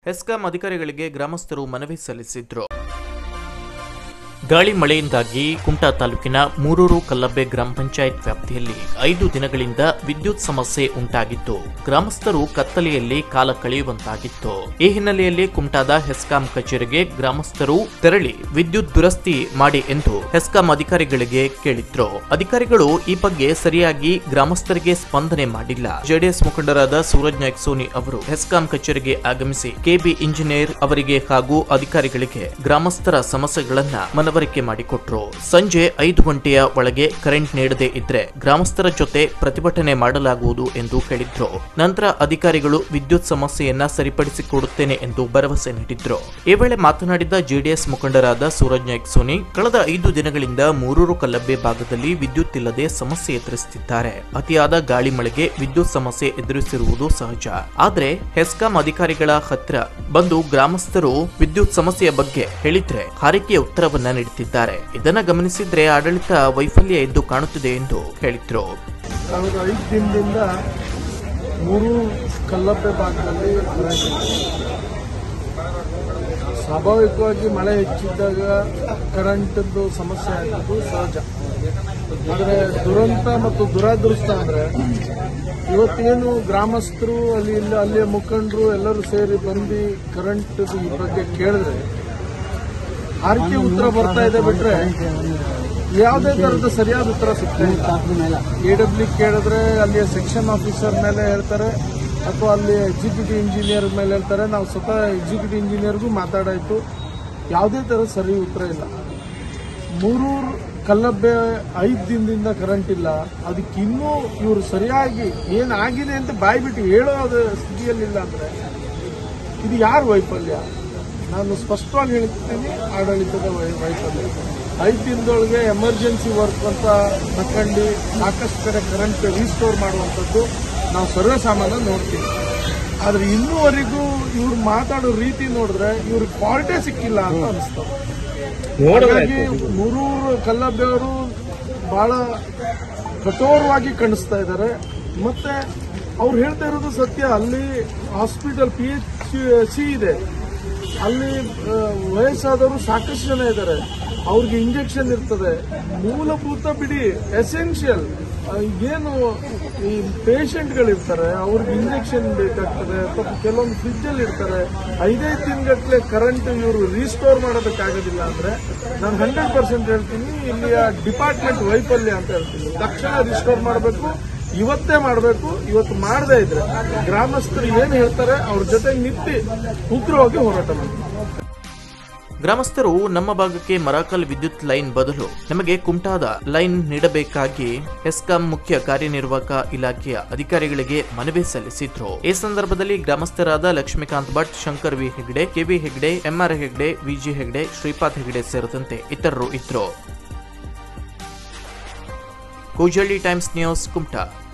ಹೆಸ್ಕಾಂ ಅಧಿಕಾರಿಗಳಿಗೆ ಗ್ರಾಮಸ್ಥರು ಮನವಿ ಸಲ್ಲಿಸಿದ್ರು ಗಾಳಿ ಮಳೆಯಿಂದಾಗಿ ಕುಮಟಾ ತಾಲೂಕಿನ ಮೂರೂರು ಕಲ್ಲಬ್ಬೆ ಗ್ರಾಮ ಪಂಚಾಯತ್ ವ್ಯಾಪ್ತಿಯಲ್ಲಿ ಐದು ದಿನಗಳಿಂದ ವಿದ್ಯುತ್ ಸಮಸ್ಯೆ ಉಂಟಾಗಿತ್ತು ಗ್ರಾಮಸ್ಥರು ಕತ್ತಲೆಯಲ್ಲಿ ಕಾಲ ಕಳೆಯುವಂತಾಗಿತ್ತು ಈ ಹಿನ್ನೆಲೆಯಲ್ಲಿ ಕುಮಟಾದ ಹೆಸ್ಕಾಂ ಕಚೇರಿಗೆ ಗ್ರಾಮಸ್ಥರು ತೆರಳಿ ವಿದ್ಯುತ್ ದುರಸ್ತಿ ಮಾಡಿ ಎಂದು ಹೆಸ್ಕಾಂ ಅಧಿಕಾರಿಗಳಿಗೆ ಕೇಳಿದ್ರು ಅಧಿಕಾರಿಗಳು ಈ ಬಗ್ಗೆ ಸರಿಯಾಗಿ ಗ್ರಾಮಸ್ಥರಿಗೆ ಸ್ಪಂದನೆ ಮಾಡಿಲ್ಲ ಜೆಡಿಎಸ್ ಮುಖಂಡರಾದ ಸೂರಜ್ ನಾಯ್ಕ್ ಸೋನಿ ಅವರು ಹೆಸ್ಕಾಂ ಕಚೇರಿಗೆ ಆಗಮಿಸಿ ಕೆಬಿ ಇಂಜಿನಿಯರ್ ಅವರಿಗೆ ಹಾಗೂ ಅಧಿಕಾರಿಗಳಿಗೆ ಗ್ರಾಮಸ್ಥರ ಸಮಸ್ಯೆಗಳನ್ನ ಮನವರಿಕೆ ಮಾಡಿಕೊಟ್ರು ಸಂಜೆ ಐದು ಗಂಟೆಯ ಒಳಗೆ ಕರೆಂಟ್ ನೀಡದೇ ಇದ್ರೆ ಗ್ರಾಮಸ್ಥರ ಜೊತೆ ಪ್ರತಿಭಟನೆ ಮಾಡಲಾಗುವುದು ಎಂದು ಹೇಳಿದ್ರು ನಂತರ ಅಧಿಕಾರಿಗಳು ವಿದ್ಯುತ್ ಸಮಸ್ಯೆಯನ್ನ ಸರಿಪಡಿಸಿಕೊಡುತ್ತೇನೆ ಎಂದು ಭರವಸೆ ನೀಡಿದ್ರು ಈ ವೇಳೆ ಮಾತನಾಡಿದ ಜೆಡಿಎಸ್ ಮುಖಂಡರಾದ ಸೂರಜ್ ನಾಯ್ಕ್ ಸೋನಿ ಕಳೆದ ಐದು ದಿನಗಳಿಂದ ಮೂರೂರು ಕಲ್ಲಬ್ಬೆ ಭಾಗದಲ್ಲಿ ವಿದ್ಯುತ್ ಇಲ್ಲದೆ ಸಮಸ್ಯೆ ಎದುರಿಸುತ್ತಿದ್ದಾರೆ ಅತಿಯಾದ ಗಾಳಿ ಮಳೆಗೆ ವಿದ್ಯುತ್ ಸಮಸ್ಯೆ ಎದುರಿಸಿರುವುದು ಸಹಜ ಆದ್ರೆ ಹೆಸ್ಕಾಂ ಅಧಿಕಾರಿಗಳ ಹತ್ರ ಬಂದು ಗ್ರಾಮಸ್ಥರು ವಿದ್ಯುತ್ ಸಮಸ್ಯೆಯ ಬಗ್ಗೆ ಹೇಳಿದ್ರೆ ಹಾರಿಕೆಯ ಉತ್ತರವನ್ನ ನೀಡುತ್ತಿದ್ದಾರೆ ಇದನ್ನ ಗಮನಿಸಿದ್ರೆ ಆಡಳಿತ ವೈಫಲ್ಯ ಎದ್ದು ಕಾಣುತ್ತಿದೆ ಎಂದು ಹೇಳಿದ್ರು ಕಳೆದ ಐದು ದಿನದಿಂದ ಮೂರು ಕಲ್ಲಪ್ಪೆ ಭಾಗದಲ್ಲಿ ಕರೆಂಟ್ ಇಲ್ಲ. ಸ್ವಾಭಾವಿಕವಾಗಿ ಮಳೆ ಹೆಚ್ಚಿದ್ದಾಗ ಕರೆಂಟದ್ದು ಸಮಸ್ಯೆ ಆಗೋದು ಸಹಜ ಆದರೆ ದುರಂತ ಮತ್ತು ದುರಾದೃಷ್ಟ ಅಂದ್ರೆ ಇವತ್ತೇನು ಗ್ರಾಮಸ್ಥರು ಅಲ್ಲಿ ಇಲ್ಲ ಅಲ್ಲಿಯ ಮುಖಂಡರು ಎಲ್ಲರೂ ಸೇರಿ ಬಂದು ಕರೆಂಟ್ ಈ ಬಗ್ಗೆ ಕೇಳಿದ್ರೆ ಹಾರಿಕೆ ಉತ್ತರ ಬರ್ತಾ ಇದೆ ಬಿಟ್ರೆ ಯಾವುದೇ ತರದ ಸರಿಯಾದ ಉತ್ತರ ಸಿಗ್ತಾ ಇಲ್ಲ ಎ ಡಬ್ಲ್ಯೂ ಕೇಳಿದ್ರೆ ಅಲ್ಲಿಯ ಸೆಕ್ಷನ್ ಆಫೀಸರ್ ಮೇಲೆ ಹೇಳ್ತಾರೆ ಅಥವಾ ಅಲ್ಲಿ ಎಕ್ಸಿಕ್ಯೂಟಿವ್ ಇಂಜಿನಿಯರ್ ಮೇಲೆ ಹೇಳ್ತಾರೆ ನಾವು ಸ್ವತಃ ಎಕ್ಸಿಕ್ಯೂಟಿವ್ ಇಂಜಿನಿಯರ್ಗೂ ಮಾತಾಡಾಯ್ತು ಯಾವುದೇ ಥರ ಸರಿ ಉತ್ತರ ಇಲ್ಲ ಮೂರೂರು ಕಲ್ಲಬ್ಬೆ ಐದು ದಿನದಿಂದ ಕರೆಂಟ್ ಇಲ್ಲ ಅದಕ್ಕೆ ಇನ್ನೂ ಇವರು ಸರಿಯಾಗಿ ಏನಾಗಿದೆ ಅಂತ ಬಾಯ್ಬಿಟ್ಟು ಹೇಳೋದ ಸ್ಥಿತಿಯಲ್ಲಿಲ್ಲ ಅಂದ್ರೆ ಇದು ಯಾರ ವೈಫಲ್ಯ ನಾನು ಸ್ಪಷ್ಟವಾಗಿ ಹೇಳ್ತೀನಿ ಆಡಳಿತದ ವೈ- ವೈಫಲ್ಯ ಐದು ದಿನದೊಳಗೆ ಎಮರ್ಜೆನ್ಸಿ ವರ್ಕ್ ಅಂತ ತಕೊಂಡು ಸಾಕಷ್ಟು ಕಡೆ ಕರೆಂಟ್ ರೀಸ್ಟೋರ್ ಮಾಡುವಂಥದ್ದು ನಾವು ಸರ್ವೇಸಾಮಾನ್ಯ ನೋಡ್ತೀವಿ ಆದ್ರೆ ಇನ್ನೂವರೆಗೂ ಇವ್ರು ಮಾತಾಡೋ ರೀತಿ ನೋಡಿದ್ರೆ ಇವ್ರಿಗೆ ಕ್ವಾಲಿಟಿ ಸಿಕ್ಕಿಲ್ಲ ಅಂತ ಅನಿಸ್ತದೆ ಹಾಗಾಗಿ ಮೂರೂರು ಕಲ್ಲಬ್ಬೆಯವರು ಬಹಳ ಕಠೋರವಾಗಿ ಕಾಣಿಸ್ತಾ ಇದ್ದಾರೆ ಮತ್ತೆ ಅವ್ರು ಹೇಳ್ತಾ ಇರೋದು ಸತ್ಯ ಅಲ್ಲಿ ಹಾಸ್ಪಿಟಲ್ ಪಿ ಎಚ್ ಸಿ ಇದೆ ಅಲ್ಲಿ ಆ, ವಯಸ್ಸಾದವರು ಸಾಕಷ್ಟು ಜನ ಇದ್ದಾರೆ ಅವ್ರಿಗೆ ಇಂಜೆಕ್ಷನ್ ಇರ್ತದೆ ಮೂಲಭೂತ ಬಿಡಿ ಎಸೆನ್ಷಿಯಲ್ ಏನು ಈ ಪೇಷಂಟ್ಗಳಿರ್ತಾರೆ ಅವ್ರಿಗೆ ಇಂಜೆಕ್ಷನ್ ಬೇಕಾಗ್ತದೆ ಅಥವಾ ಕೆಲವೊಂದು ಫ್ರಿಜ್ ಅಲ್ಲಿ ಇರ್ತಾರೆ ಐದೈದು ದಿನಗಟ್ಟಲೆ ಕರೆಂಟ್ ಇವರು ರೀಸ್ಟೋರ್ ಮಾಡೋದಕ್ಕಾಗೋದಿಲ್ಲ ಅಂದ್ರೆ ನಾನು ಹಂಡ್ರೆಡ್ ಪರ್ಸೆಂಟ್ ಹೇಳ್ತೀನಿ ಇಲ್ಲಿಯ ಡಿಪಾರ್ಟ್ಮೆಂಟ್ ವೈಫಲ್ಯ ಅಂತ ಹೇಳ್ತೀನಿ ತಕ್ಷಣ ರಿಸ್ಟೋರ್ ಮಾಡಬೇಕು ಇವತ್ತೇ ಮಾಡಬೇಕು ಇವತ್ತು ಮಾಡದೇ ಇದ್ರೆ ಗ್ರಾಮಸ್ಥರು ಏನು ಹೇಳ್ತಾರೆ ಅವ್ರ ಜೊತೆ ನಿಂತು ಉಗ್ರವಾಗಿ ಹೋರಾಟ ಮಾಡ್ತಾರೆ ಗ್ರಾಮಸ್ಥರು ನಮ್ಮ ಭಾಗಕ್ಕೆ ಮರಾಕಲ್ ವಿದ್ಯುತ್ ಲೈನ್ ಬದಲು ನಮಗೆ ಕುಮಟಾದ ಲೈನ್ ನೀಡಬೇಕಾಗಿ ಹೆಸ್ಕಾಂ ಮುಖ್ಯ ಕಾರ್ಯನಿರ್ವಾಹಕ ಇಲಾಖೆಯ ಅಧಿಕಾರಿಗಳಿಗೆ ಮನವಿ ಸಲ್ಲಿಸಿದ್ರು ಈ ಸಂದರ್ಭದಲ್ಲಿ ಗ್ರಾಮಸ್ಥರಾದ Lakshmikanth Bhat Shankar V Hegde KV Hegde MR Hegde VG Hegde Shripad Hegde ಸೇರಿದಂತೆ ಇತರರು ಇದ್ರು ಕೂಜಳ್ಳಿ ಟೈಮ್ಸ್ ನ್ಯೂಸ್ ಕುಮಟಾ